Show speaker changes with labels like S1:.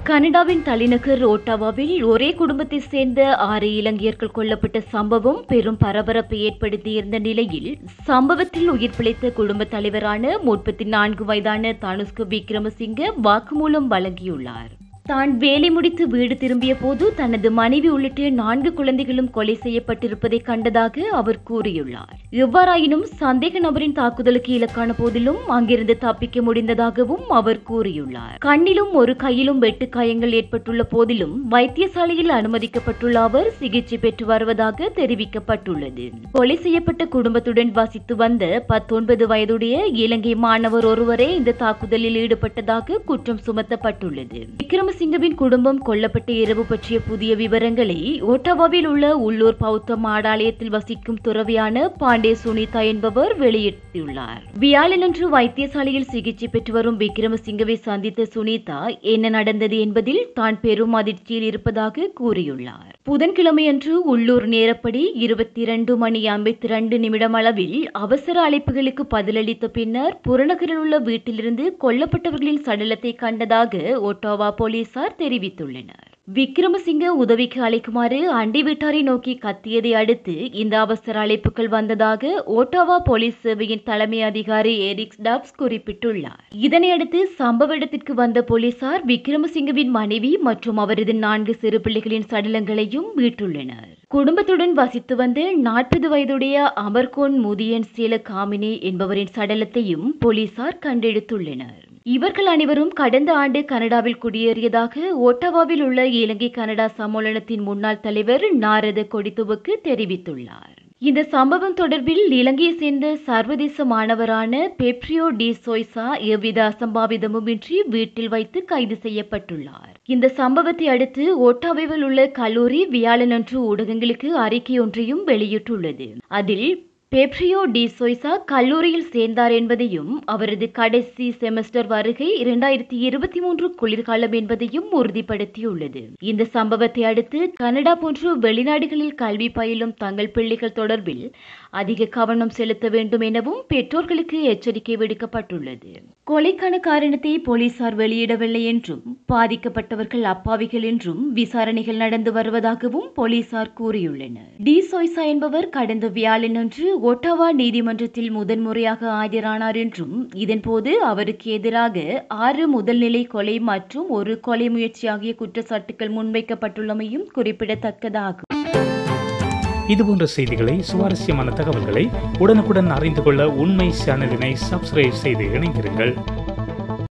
S1: கனடாவின் தலைநகர் ஓட்டாவாவில் ஒரே குடும்பத்தை சேர்ந்த ஆறு இலங்கையர்கள் கொல்லப்பட்ட சம்பவம் பெரும் பரபரப்பை ஏற்படுத்தியிருந்த நிலையில் சம்பவத்தில் உயிர் பிழைத்த குடும்ப தலைவரான முப்பத்தி நான்கு வயதான தனுஷ்கு விக்ரமசிங்க வாக்குமூலம் வழங்கியுள்ளார் தான் வேலை முடித்து வீடு திரும்பிய போது தனது மனைவி உள்ளிட்ட நான்கு குழந்தைகளும் கொலை செய்யப்பட்டிருப்பதை கண்டதாக அவர் கூறியுள்ளார் எவ்வாறாயினும் சந்தேக நபரின் தாக்குதலுக்கு இலக்கான போதிலும் அங்கிருந்து தப்பிக்க முடிந்ததாகவும் அவர் கூறியுள்ளார் கண்ணிலும் ஒரு கையிலும் வெட்டு காயங்கள் ஏற்பட்டுள்ள போதிலும் வைத்தியசாலையில் அனுமதிக்கப்பட்டுள்ள அவர் சிகிச்சை பெற்று வருவதாக தெரிவிக்கப்பட்டுள்ளது கொலை செய்யப்பட்ட குடும்பத்துடன் வசித்து வந்த பத்தொன்பது வயதுடைய இலங்கை மாணவர் ஒருவரே இந்த தாக்குதலில் ஈடுபட்டதாக குற்றம் சுமத்தப்பட்டுள்ளது விக்ரமசிங்கவின் குடும்பம் கொல்லப்பட்ட இரவு பற்றிய புதிய விவரங்களை ஒட்டவாவில் உள்ள உள்ளூர் பௌத்த மாடாலயத்தில் வசிக்கும் துறவியான பாண்டே சுனிதா என்பவர் வெளியிட்டுள்ளார் வியாழனன்று வைத்தியசாலையில் சிகிச்சை பெற்று வரும் விக்ரமசிங்கவை சந்தித்த சுனிதா என்ன நடந்தது என்பதில் தான் பெரும் அதிர்ச்சியில் இருப்பதாக கூறியுள்ளார் புதன்கிழமையன்று உள்ளூர் நேரப்படி இருபத்தி இரண்டு மணி ஐம்பத்தி இரண்டு நிமிடம் அளவில் அவசர அழைப்புகளுக்கு பதிலளித்த பின்னர் புறநகரில் உள்ள வீட்டிலிருந்து கொல்லப்பட்டவர்களின் சடலத்தை கண்டதாக ஒட்டோவா போலீசார் தெரிவித்துள்ளனர் விக்ரமசிங்க உதவிக்கு அழைக்குமாறு அண்டை வீட்டாரை நோக்கி கத்தியதை அடுத்து இந்த அவசர அழைப்புகள் வந்ததாக ஓட்டாவா போலீஸ் சேவையின் தலைமை அதிகாரி எரிக்ஸ் டாப்ஸ் குறிப்பிட்டுள்ளார் இதனையடுத்து சம்பவ இடத்திற்கு வந்த போலீசார் விக்ரமசிங்கவின் மனைவி மற்றும் அவரது நான்கு சிறு பிள்ளைகளின் சடலங்களையும் மீட்டுள்ளனர் குடும்பத்துடன் வசித்து வந்த நாற்பது வயதுடைய அமர்கோன் முதியன் சீல காமினி என்பவரின் சடலத்தையும் போலீசார் கண்டெடுத்துள்ளனர் இவர்கள் அனைவரும் கடந்த ஆண்டு கனடாவில் குடியேறியதாக ஒட்டவாவில் உள்ள இலங்கை கனடா சம்மேளனத்தின் முன்னாள் தலைவர் நாரத கொடித்துவுக்கு தெரிவித்துள்ளார் இந்த சம்பவம் தொடர்பில் இலங்கையை சேர்ந்த சர்வதேச மாணவரான பெப்ரியோ டி சோய்சா எவ்வித அசம்பாவிதமும் இன்றி வீட்டில் வைத்து கைது செய்யப்பட்டுள்ளார் இந்த சம்பவத்தை அடுத்து ஒட்டாவையில் உள்ள கல்லூரி வியாழனன்று ஊடகங்களுக்கு அறிக்கை ஒன்றையும் வெளியிட்டுள்ளது அதில் பெப்ரியோ டி சோய்சா கல்லூரியில் சேர்ந்தார் என்பதையும் அவரது கடைசி செமஸ்டர் வருகை இரண்டாயிரத்தி இருபத்தி மூன்று குளிர்காலம் என்பதையும் உறுதிப்படுத்தியுள்ளது இந்த சம்பவத்தை அடுத்து கனடா போன்று வெளிநாடுகளில் கல்வி பயிலும் தங்கள் பிள்ளைகள் தொடர்பில் அதிக கவனம் செலுத்த வேண்டும் எனவும் பெற்றோர்களுக்கு எச்சரிக்கை விடுக்கப்பட்டுள்ளது கொலைக்கான காரணத்தை போலீசார் வெளியிடவில்லை என்றும் பாதிக்கப்பட்டவர்கள் அப்பாவிகள் என்றும் விசாரணைகள் நடந்து வருவதாகவும் போலீசார் கூறியுள்ளனர் டி சோய்சா என்பவர் கடந்த வியாழனன்று ஒட்டாவா நீதிமன்றத்தில் முதன்முறையாக ஆஜரானார் என்றும் இதன்போது அவருக்கு எதிராக ஆறு முதல்நிலை கொலை மற்றும் ஒரு கொலை முயற்சி ஆகிய குற்றச்சாட்டுகள் முன்வைக்கப்பட்டுள்ளமையும் குறிப்பிடத்தக்கதாகும்
S2: இதுபோன்ற செய்திகளை சுவாரஸ்யமான தகவல்களை உடனுக்குடன் அறிந்து கொள்ள உண்மை சேனலினை சப்ஸ்கிரைப் செய்து இணைந்திருங்கள்